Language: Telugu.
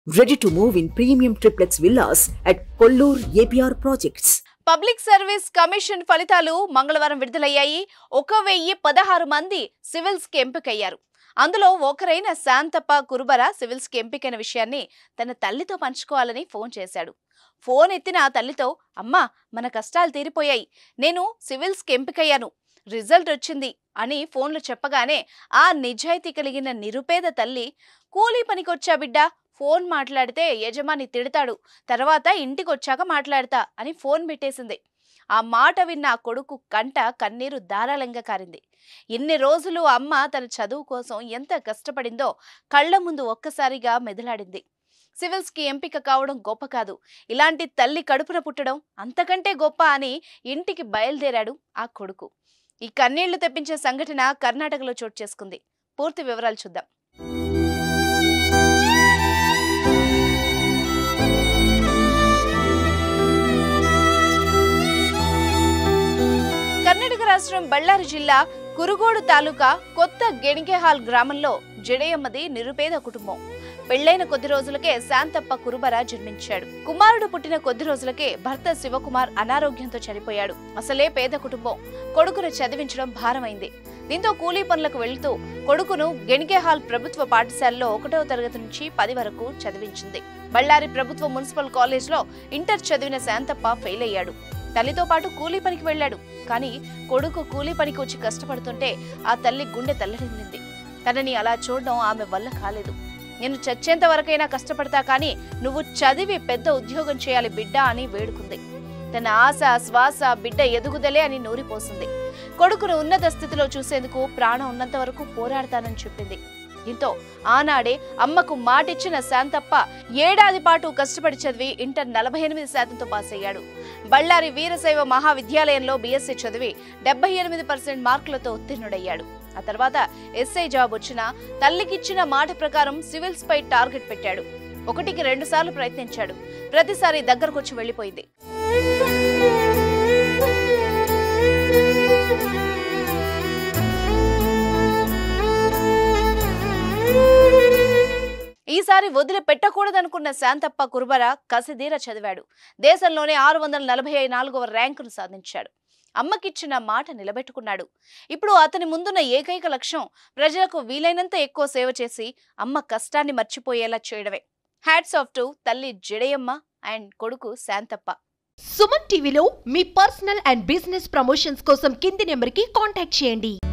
Ready to move in premium triplex villas at Kollur APR Projects. Public service commission ఫలితాలు మంగళవారం విడుదలయ్యాయి ఒక వెయ్యి పదహారు మంది సివిల్స్ కి ఎంపికయ్యారు అందులో ఒకరైన శాంతప్ప కురుబర సివిల్స్ కి ఎంపికైన విషయాన్ని తన తల్లితో పంచుకోవాలని ఫోన్ చేశాడు ఫోన్ ఎత్తిన ఆ తల్లితో అమ్మా మన కష్టాలు తీరిపోయాయి నేను సివిల్స్ కి ఎంపికయ్యాను రిజల్ట్ వచ్చింది అని ఫోన్లో చెప్పగానే ఆ నిజాయితీ కలిగిన నిరుపేద తల్లి కూలీ పనికొచ్చా బిడ్డ ఫోన్ మాట్లాడితే యజమాని తిడతాడు తర్వాత ఇంటికి వచ్చాక మాట్లాడతా అని ఫోన్ పెట్టేసింది ఆ మాట విన్న ఆ కొడుకు కంట కన్నీరు ధారాళంగా కారింది ఇన్ని రోజులు అమ్మ తన చదువు కోసం ఎంత కష్టపడిందో కళ్ళ ముందు ఒక్కసారిగా మెదలాడింది సివిల్స్ కి ఎంపిక కావడం గొప్ప కాదు ఇలాంటి తల్లి కడుపున పుట్టడం అంతకంటే గొప్ప అని ఇంటికి బయలుదేరాడు ఆ కొడుకు ఈ కన్నీళ్లు తెప్పించే సంఘటన కర్ణాటకలో చోటు చేసుకుంది పూర్తి వివరాలు చూద్దాం కర్ణాటక రాష్ట్రం బళ్ళారి జిల్లా కురుగోడు తాలూకా కొత్త గెణిగేహాల్ గ్రామంలో జడయమ్మది నిరుపేద కుటుంబం పెళ్లైన కొద్ది రోజులకే శాంతప్ప కురుబర జన్మించాడు కుమారుడు పుట్టిన కొద్ది రోజులకే భర్త శివకుమార్ అనారోగ్యంతో చనిపోయాడు అసలే పేద కుటుంబం కొడుకును చదివించడం భారమైంది దీంతో కూలీ పనులకు వెళ్తూ కొడుకును గెణిగేహాల్ ప్రభుత్వ పాఠశాలలో ఒకటవ తరగతి నుంచి పది వరకు చదివించింది బళ్ళారి ప్రభుత్వ మున్సిపల్ కాలేజ్లో ఇంటర్ చదివిన శాంతప్ప ఫెయిల్ అయ్యాడు తల్లితో పాటు కూలీ పనికి వెళ్ళాడు కానీ కొడుకు కూలీ పనికి వచ్చి కష్టపడుతుంటే ఆ తల్లి గుండె తల్లడిల్లింది తనని అలా చూడడం ఆమె వల్ల కాలేదు నేను చచ్చేంత వరకైనా కష్టపడతా కానీ నువ్వు చదివి పెద్ద ఉద్యోగం చేయాలి బిడ్డ అని వేడుకుంది తన ఆశ శ్వాస బిడ్డ ఎదుగుదలే అని నూరిపోసింది కొడుకును ఉన్నత స్థితిలో చూసేందుకు ప్రాణం ఉన్నంత వరకు పోరాడతానని చెప్పింది దీంతో ఆనాడే అమ్మకు మాటిచ్చిన శాంతప్ప ఏడాది పాటు కష్టపడి చదివి ఇంటర్ నలభై ఎనిమిది శాతంతో పాస్ అయ్యాడు బళ్ళారి వీరశైవ మహావిద్యాలయంలో బీఎస్సీ చదివి డెబ్బై ఎనిమిది పర్సెంట్ మార్కులతో ఉత్తీర్ణుడయ్యాడు ఆ తర్వాత ఎస్ఐ జాబ్ వచ్చినా తల్లికిచ్చిన మాట ప్రకారం సివిల్స్ పై టార్గెట్ పెట్టాడు ఒకటికి రెండు సార్లు ప్రయత్నించాడు ప్రతిసారి దగ్గరకొచ్చి వెళ్లిపోయింది ఈసారి వదిలి పెట్టకూడదనుకున్న శాంతప్ప కుర్బర కసిదీర చదివాడు దేశంలోనే ఆరు వందల నలభై నాలుగవ ర్యాంకును సాధించాడు అమ్మకిచ్చిన మాట నిలబెట్టుకున్నాడు ఇప్పుడు అతని ముందున్న ఏకైక లక్ష్యం ప్రజలకు వీలైనంత ఎక్కువ సేవ చేసి అమ్మ కష్టాన్ని మర్చిపోయేలా చేయడమే హ్యాట్స్ ఆఫ్ టు తల్లి జడయమ్మ అండ్ కొడుకు శాంతప్ప సుమన్ టీవీలో మీ పర్సనల్ అండ్ బిజినెస్ ప్రమోషన్స్ కోసం కింది నెంబర్కి కాంటాక్ట్ చేయండి